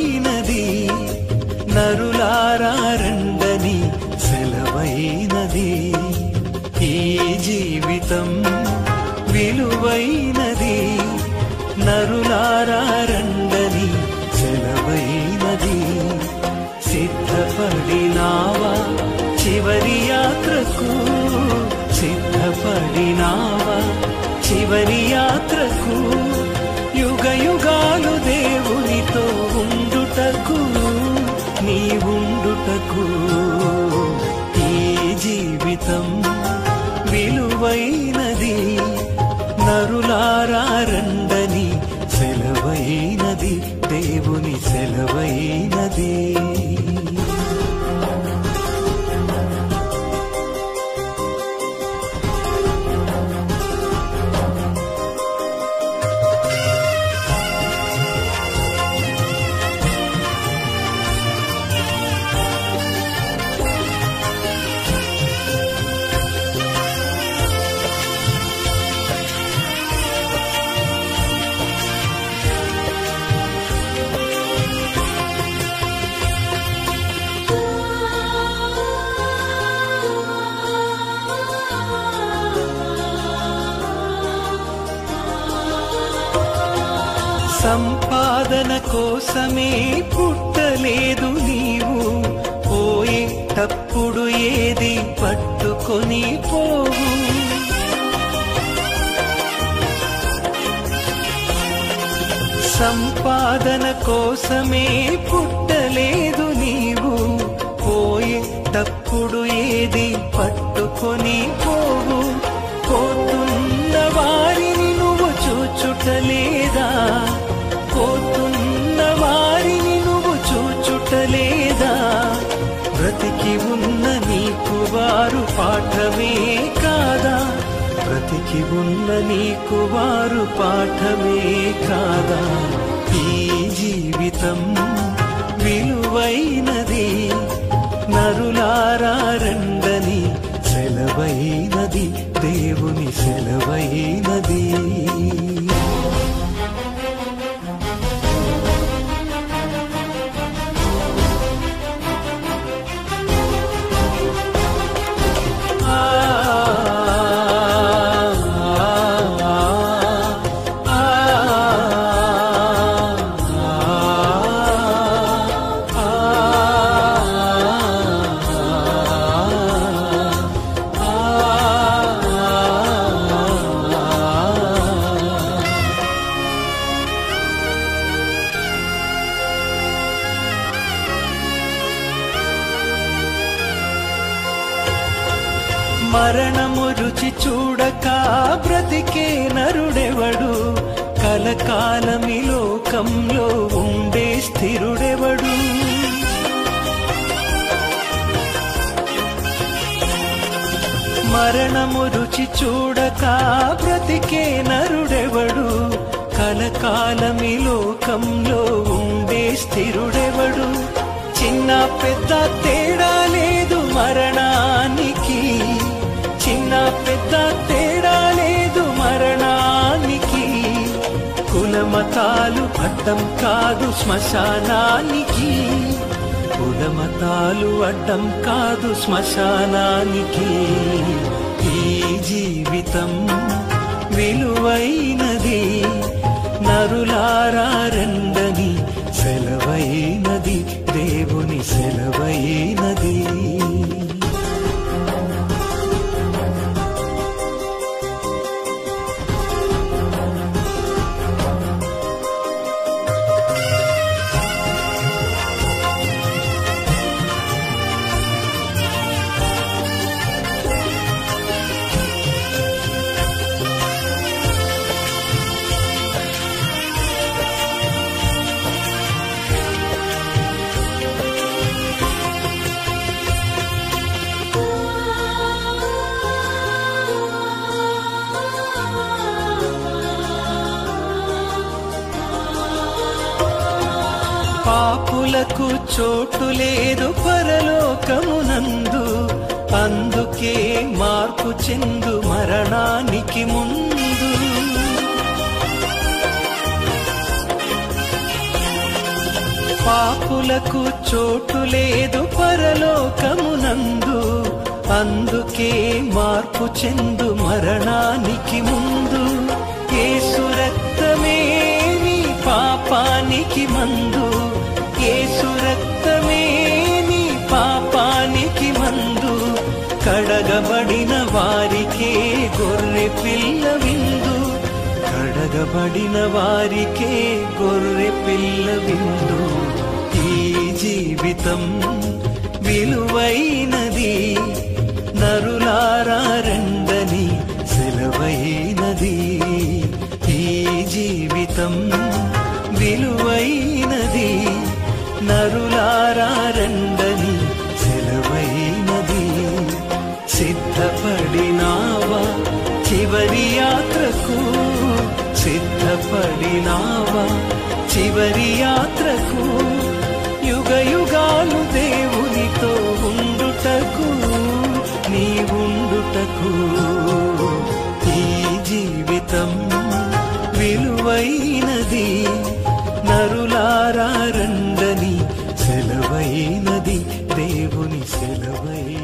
విలువైనది నరులారా రండని సెలవైనది ఈ జీవితం విలువైనది నరులారా రండని సెలవైనది సిద్ధపడినావా చివరి యాత్రకు సిద్ధపడినావా చివరి యాత్రకు యుగ యుగాలు దేవునితో ఉండుటకు నీ ఉండుటకు ఈ జీవితం విలువైనది నరులారా రండని సెలవైనది దేవుని సెలవైనది సంపాదన కోసమే పుట్టలేదు నీవు పోయేటప్పుడు ఏది పట్టుకొని పోవు సంపాదన కోసమే పుట్టలేదు నీవు పోయేటప్పుడు ఏది పట్టుకొని పోవు పోతున్న వారిని నువ్వు చూచుటలేదా పోతున్న వారిని నువ్వు చూచుటలేదా బ్రతికి ఉన్న నీకు వారు పాఠమే కాదా బ్రతికి ఉన్న నీకు వారు పాఠమే కాదా ఈ జీవితం విలువైనది నరులారా రండని సెలవైనది దేవుని సెలవైనది మరణము రుచి చూడక బ్రతికే నరుడెవడు కలకాలమి లోకంలో ఉండే స్థిరుడెవడు మరణము రుచి చూడక బ్రతికే నరుడెవడు కలకాలమి లోకంలో ఉండే స్థిరుడెవడు చిన్న పెద్ద తేడా లేదు మరణానికి చిన్న పెద్ద తేడా లేదు మరణానికి కులమతాలు అడ్డం కాదు శ్మశానానికి కులమతాలు అడ్డం కాదు శ్మశానానికి ఈ జీవితం విలువైనది నరులారా రండని సెలవైనది దేవుని సెలవైనది పాపులకు చోటు లేదు పరలోకమునందు అందుకే మార్పు చెందు మరణానికి ముందు పాపులకు చోటు లేదు పరలోకమునందు అందుకే మార్పు చెందు మరణానికి ముందు ఏసు రక్తమే నీ పాపానికి మందు ఏసు రక్తమే నీ పాపానికి మందు కడగబడిన వారికే గొర్రె పిల్ల విందు కడగబడిన వారికే గొర్రె పిల్ల విందు ఈ జీవితం విలువైనది నరులారా రెండని సెలవైనది ఈ జీవితం విలువైనది నరులారా రెండని సెలవైనది సిద్ధపడినావా చివరి యాత్రకు సిద్ధపడినావా చివరి యాత్రకు యుగ యుగాలు దేవునితో ఉండుటకు నీ ఉండుటకు ఈ జీవితం విలువైనది నరులారా రండని సెలవైనది దేవుని సెలవైనది